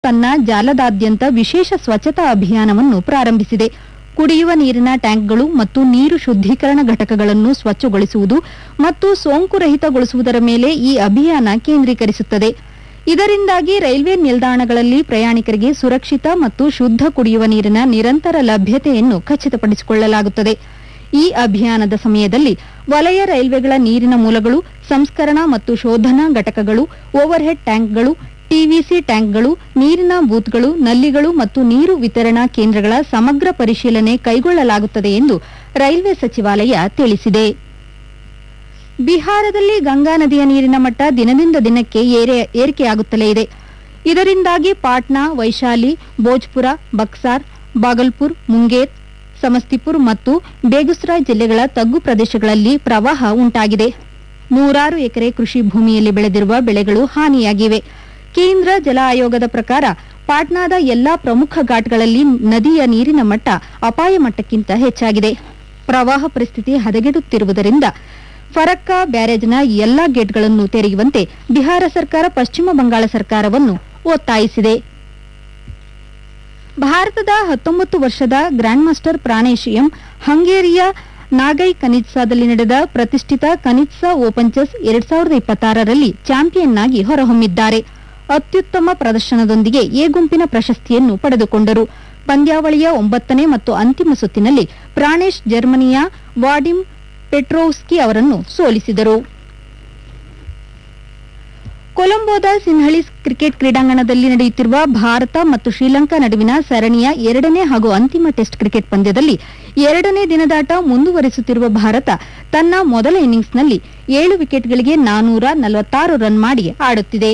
ತನ್ನ ಜಾಲದಾದ್ಯಂತ ವಿಶೇಷ ಸ್ವಚ್ಛತಾ ಅಭಿಯಾನವನ್ನು ಪ್ರಾರಂಭಿಸಿದೆ ಕುಡಿಯುವ ನೀರಿನ ಟ್ಯಾಂಕ್ಗಳು ಮತ್ತು ನೀರು ಶುದ್ದೀಕರಣ ಘಟಕಗಳನ್ನು ಸ್ವಚ್ಛಗೊಳಿಸುವುದು ಮತ್ತು ಸೋಂಕು ರಹಿತಗೊಳಿಸುವುದರ ಮೇಲೆ ಈ ಅಭಿಯಾನ ಕೇಂದ್ರೀಕರಿಸುತ್ತದೆ ಇದರಿಂದಾಗಿ ರೈಲ್ವೆ ನಿಲ್ದಾಣಗಳಲ್ಲಿ ಪ್ರಯಾಣಿಕರಿಗೆ ಸುರಕ್ಷಿತ ಮತ್ತು ಶುದ್ಧ ಕುಡಿಯುವ ನೀರಿನ ನಿರಂತರ ಲಭ್ಯತೆಯನ್ನು ಖಚಿತಪಡಿಸಿಕೊಳ್ಳಲಾಗುತ್ತದೆ ಈ ಅಭಿಯಾನದ ಸಮಯದಲ್ಲಿ ವಲಯ ರೈಲ್ವೆಗಳ ನೀರಿನ ಮೂಲಗಳು ಸಂಸ್ಕರಣಾ ಮತ್ತು ಶೋಧನಾ ಘಟಕಗಳು ಓವರ್ಹೆಡ್ ಟ್ಯಾಂಕ್ಗಳು ಟಿವಿಸಿ ಟ್ಯಾಂಕ್ಗಳು ನೀರಿನ ಬೂತ್ಗಳು ನಲ್ಲಿಗಳು ಮತ್ತು ನೀರು ವಿತರಣಾ ಕೇಂದ್ರಗಳ ಸಮಗ್ರ ಪರಿಶೀಲನೆ ಕೈಗೊಳ್ಳಲಾಗುತ್ತದೆ ಎಂದು ರೈಲ್ವೆ ಸಚಿವಾಲಯ ತಿಳಿಸಿದೆ ಬಿಹಾರದಲ್ಲಿ ಗಂಗಾ ನದಿಯ ನೀರಿನ ಮಟ್ಟ ದಿನದಿಂದ ದಿನಕ್ಕೆ ಏರೆ- ಏರಿಕೆಯಾಗುತ್ತಲೇ ಇದೆ ಇದರಿಂದಾಗಿ ಪಾಟ್ನಾ ವೈಶಾಲಿ ಭೋಜ್ಪುರ ಬಕ್ಸಾರ್ ಬಾಗಲ್ಪುರ್ ಮುಂಗೇರ್ ಸಮಸ್ತಿಪುರ್ ಮತ್ತು ಬೇಗುಸರಾಯ್ ಜಿಲ್ಲೆಗಳ ತಗ್ಗು ಪ್ರದೇಶಗಳಲ್ಲಿ ಪ್ರವಾಹ ಉಂಟಾಗಿದೆ ನೂರಾರು ಎಕರೆ ಕೃಷಿ ಭೂಮಿಯಲ್ಲಿ ಬೆಳೆದಿರುವ ಬೆಳೆಗಳು ಹಾನಿಯಾಗಿವೆ ಕೇಂದ್ರ ಜಲ ಆಯೋಗದ ಪ್ರಕಾರ ಪಾಟ್ನಾದ ಎಲ್ಲಾ ಪ್ರಮುಖ ಘಾಟ್ಗಳಲ್ಲಿ ನದಿಯ ನೀರಿನ ಮಟ್ಟ ಅಪಾಯ ಮಟ್ಟಕ್ಕಿಂತ ಹೆಚ್ಚಾಗಿದೆ ಪ್ರವಾಹ ಪರಿಸ್ಥಿತಿ ಹದಗೆಡುತ್ತಿರುವುದರಿಂದ ಫರಕ್ಕಾ ಬ್ಯಾರೇಜ್ನ ಎಲ್ಲಾ ಗೇಟ್ಗಳನ್ನು ತೆರೆಯುವಂತೆ ಬಿಹಾರ ಸರ್ಕಾರ ಪಶ್ಚಿಮ ಬಂಗಾಳ ಸರ್ಕಾರವನ್ನು ಒತ್ತಾಯಿಸಿದೆ ಭಾರತದ ಹತ್ತೊಂಬತ್ತು ವರ್ಷದ ಗ್ರ್ಯಾಂಡ್ ಮಾಸ್ಟರ್ ಪ್ರಾಣೇಶ್ ಎಂ ಹಂಗೇರಿಯ ನಾಗೈ ಕನಿತ್ಸಾದಲ್ಲಿ ನಡೆದ ಪ್ರತಿಷ್ಠಿತ ಕನಿತ್ಸಾ ಓಪನ್ ಚೆಸ್ ಎರಡ್ ಸಾವಿರದ ಇಪ್ಪತ್ತಾರರಲ್ಲಿ ಚಾಂಪಿಯನ್ ಆಗಿ ಹೊರಹೊಮ್ಮಿದ್ದಾರೆ ಅತ್ಯುತ್ತಮ ಪ್ರದರ್ಶನದೊಂದಿಗೆ ಎ ಗುಂಪಿನ ಪ್ರಶಸ್ತಿಯನ್ನು ಪಡೆದುಕೊಂಡರು ಪಂದ್ಯಾವಳಿಯ ಒಂಬತ್ತನೇ ಮತ್ತು ಅಂತಿಮ ಸುತ್ತಿನಲ್ಲಿ ಪ್ರಾಣೇಶ್ ಜರ್ಮನಿಯ ವಾಡಿಮ್ ಪೆಟ್ರೋವ್ಸ್ಕಿ ಅವರನ್ನು ಸೋಲಿಸಿದರು ಕೊಲಂಬೋದ ಸಿನ್ಹಳಿ ಕ್ರಿಕೆಟ್ ಕ್ರೀಡಾಂಗಣದಲ್ಲಿ ನಡೆಯುತ್ತಿರುವ ಭಾರತ ಮತ್ತು ಶ್ರೀಲಂಕಾ ನಡುವಿನ ಸರಣಿಯ ಎರಡನೇ ಹಾಗೂ ಅಂತಿಮ ಟೆಸ್ಟ್ ಕ್ರಿಕೆಟ್ ಪಂದ್ಯದಲ್ಲಿ ಎರಡನೇ ದಿನದಾಟ ಮುಂದುವರಿಸುತ್ತಿರುವ ಭಾರತ ತನ್ನ ಮೊದಲ ಇನ್ನಿಂಗ್ಸ್ನಲ್ಲಿ ಏಳು ವಿಕೆಟ್ಗಳಿಗೆ ನಾನೂರ ನಲವತ್ತಾರು ರನ್ ಮಾಡಿ ಆಡುತ್ತಿದೆ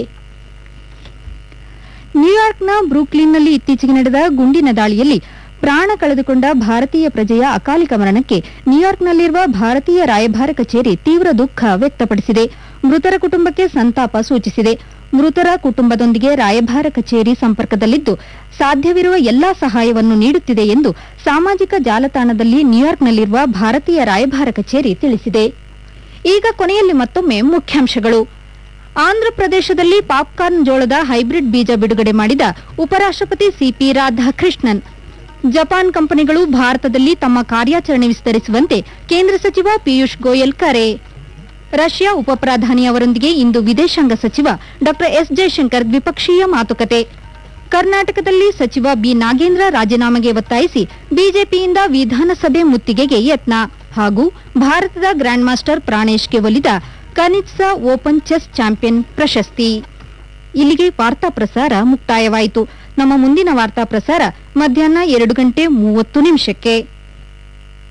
ನ್ಯೂಯಾರ್ಕ್ನ ಬ್ರೂಕ್ಲಿನ್ನಲ್ಲಿ ಇತ್ತೀಚೆಗೆ ನಡೆದ ಗುಂಡಿನ ದಾಳಿಯಲ್ಲಿ ಪ್ರಾಣ ಕಳೆದುಕೊಂಡ ಭಾರತೀಯ ಪ್ರಜೆಯ ಅಕಾಲಿಕ ಮರಣಕ್ಕೆ ನ್ಯೂಯಾರ್ಕ್ನಲ್ಲಿರುವ ಭಾರತೀಯ ರಾಯಭಾರ ಕಚೇರಿ ತೀವ್ರ ದುಃಖ ವ್ಯಕ್ತಪಡಿಸಿದೆ ಮೃತರ ಕುಟುಂಬಕ್ಕೆ ಸಂತಾಪ ಸೂಚಿಸಿದೆ ಮೃತರ ಕುಟುಂಬದೊಂದಿಗೆ ರಾಯಭಾರ ಕಚೇರಿ ಸಂಪರ್ಕದಲ್ಲಿದ್ದು ಸಾಧ್ಯವಿರುವ ಎಲ್ಲಾ ಸಹಾಯವನ್ನು ನೀಡುತ್ತಿದೆ ಎಂದು ಸಾಮಾಜಿಕ ಜಾಲತಾಣದಲ್ಲಿ ನ್ಯೂಯಾರ್ಕ್ನಲ್ಲಿರುವ ಭಾರತೀಯ ರಾಯಭಾರ ಕಚೇರಿ ತಿಳಿಸಿದೆ ಈಗ ಕೊನೆಯಲ್ಲಿ ಮತ್ತೊಮ್ಮೆ ಮುಖ್ಯಾಂಶಗಳು ಆಂಧ್ರಪ್ರದೇಶದಲ್ಲಿ ಪಾಪ್ಕಾರ್ನ್ ಜೋಳದ ಹೈಬ್ರಿಡ್ ಬೀಜ ಬಿಡುಗಡೆ ಮಾಡಿದ ಉಪರಾಷ್ಟಪತಿ ಸಿಪಿ ರಾಧಾಕೃಷ್ಣನ್ ಜಪಾನ್ ಕಂಪನಿಗಳು ಭಾರತದಲ್ಲಿ ತಮ್ಮ ಕಾರ್ಯಾಚರಣೆ ವಿಸ್ತರಿಸುವಂತೆ ಕೇಂದ್ರ ಸಚಿವ ಪಿಯೂಷ್ ಗೋಯಲ್ ಕರೆ ರಷ್ಯಾ ಉಪ ಪ್ರಧಾನಿ ಅವರೊಂದಿಗೆ ಇಂದು ವಿದೇಶಾಂಗ ಸಚಿವ ಡಾ ಎಸ್ ಜಯಶಂಕರ್ ದ್ವಿಪಕ್ಷೀಯ ಮಾತುಕತೆ ಕರ್ನಾಟಕದಲ್ಲಿ ಸಚಿವ ಬಿ ನಾಗೇಂದ್ರ ರಾಜೀನಾಮೆಗೆ ಒತ್ತಾಯಿಸಿ ಬಿಜೆಪಿಯಿಂದ ವಿಧಾನಸಭೆ ಮುತ್ತಿಗೆಗೆ ಯತ್ನ ಹಾಗೂ ಭಾರತದ ಗ್ರ್ಯಾಂಡ್ ಮಾಸ್ಟರ್ ಪ್ರಾಣೇಶ್ಗೆ ಒಲಿದ ಕನಿತ್ಸಾ ಓಪನ್ ಚೆಸ್ ಚಾಂಪಿಯನ್ ಪ್ರಶಸ್ತಿ ಇಲ್ಲಿಗೆ ವಾರ್ತಾ ಪ್ರಸಾರ ಮುಕ್ತಾಯವಾಯಿತು ನಮ್ಮ ಮುಂದಿನ ವಾರ್ತಾ ಪ್ರಸಾರ ಮಧ್ಯಾಹ್ನ ಎರಡು ಗಂಟೆ ಮೂವತ್ತು ನಿಮಿಷಕ್ಕೆ